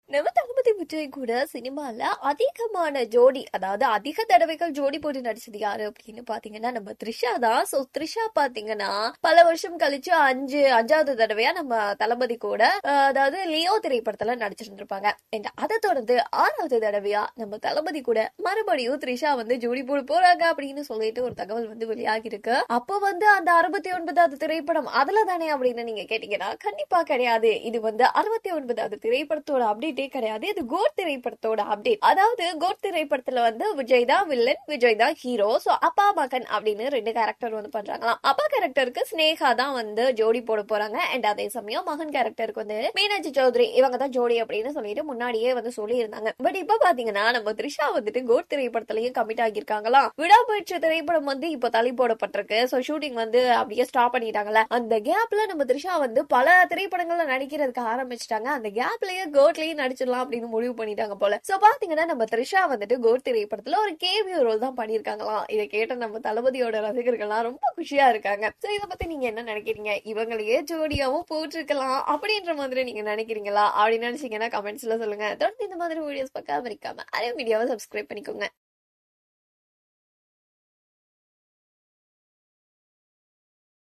நம்ம தளபதி விஜய் கூட சினிமால அதிகமான ஜோடி அதாவது அதிக தடவைகள் ஜோடி போட்டு நடிச்சது யாரு அப்படின்னு பாத்தீங்கன்னா நம்ம த்ரிஷா தான் சோ த்ரிஷா பாத்தீங்கன்னா பல வருஷம் கழிச்சு அஞ்சு அஞ்சாவது தடவையா நம்ம தளபதி கூட அஹ், அதாவது லியோ திரைப்படத்துல நடிச்சிருந்திருப்பாங்க And அதை தொடர்ந்து ஆறாவது தடவையா நம்ம தளபதி கூட மறுபடியும் த்ரிஷா வந்து ஜோடி போட போறாங்க அப்படின்னு சொல்லிட்டு ஒரு தகவல் வந்து வெளியாகி இருக்கு அப்போ வந்து அந்த அறுபத்தி ஒன்பதாவது திரைப்படம் அதுல தானே அப்படின்னு நீங்க கேட்டீங்கன்னா கண்டிப்பா கிடையாது இது வந்து அறுபத்தி ஒன்பதாவது திரைப்படத்தோட அப்டேட்டே கிடையாது இது கோட் திரைப்படத்தோட அப்டேட் அதாவது கோட் திரைப்படத்துல வந்து விஜய் தான் வில்லன் விஜய் தான் ஹீரோ சோ அப்பா மகன் அப்படின்னு ரெண்டு கேரக்டர் வந்து பண்றாங்களாம் அப்பா கேரக்டருக்கு ஸ்னேகா தான் வந்து ஜோடி போட போறாங்க அண்ட் அதே சமயம் மகன் கேரக்டருக்கு வந்து மீனாட்சி சௌத்ரி இவங்க தான் ஜோடி அப்படின்னு சொல்லிட்டு முன்னாடியே வந்து சொல்லி இருந்தாங்க பட் இப்ப பாத்தீங்கன்னா நம்ம த்ரிஷா வந்துட்டு கோட் திரைப்படத்திலயும் கமிட் ஆகியிருக்காங்களாம் விடாமுயற்சி திரைப்படம் வந்து இப்போ தள்ளி போடப்பட்டிருக்கு சோ ஷூட்டிங் வந்து அப்படியே ஸ்டாப் பண்ணிட்டாங்கல்ல அந்த கேப்ல நம்ம த்ரிஷா வந்து பல திரைப்படங்கள்ல நடிக்கிறதுக்கு ஆரம்பிச்சிட்டாங்க அந்த கேப்லயே கோட்லயும் நடிச்சிடலாம் அப்படின்னு முடிவு பண்ணிட்டாங்க போல சோ பாத்தீங்கன்னா நம்ம த்ரிஷா வந்துட்டு கோட் திரைப்படத்துல ஒரு கேவியோ ரோல் தான் பண்ணிருக்காங்களாம் இதை கேட்ட நம்ம தளபதியோட ரசிகர்கள்லாம் ரொம்ப குஷியா இருக்காங்க சோ இத பத்தி நீங்க என்ன நினைக்கிறீங்க இவங்களையே ஜோடியாவும் போட்டிருக்கலாம் அப்படின்ற மாதிரி நீங்க நினைக்கிறீங்களா அப்படின்னு நினைச்சீங்கன்னா கமெண்ட்ஸ்ல சொல்லுங்க தொடர்ந்து இந்த மாதிரி வீடியோஸ் பார்க்காம இருக்காம அதே வீடியோவை சப்ஸ்கிரைப் பண்ணிக்கோங்க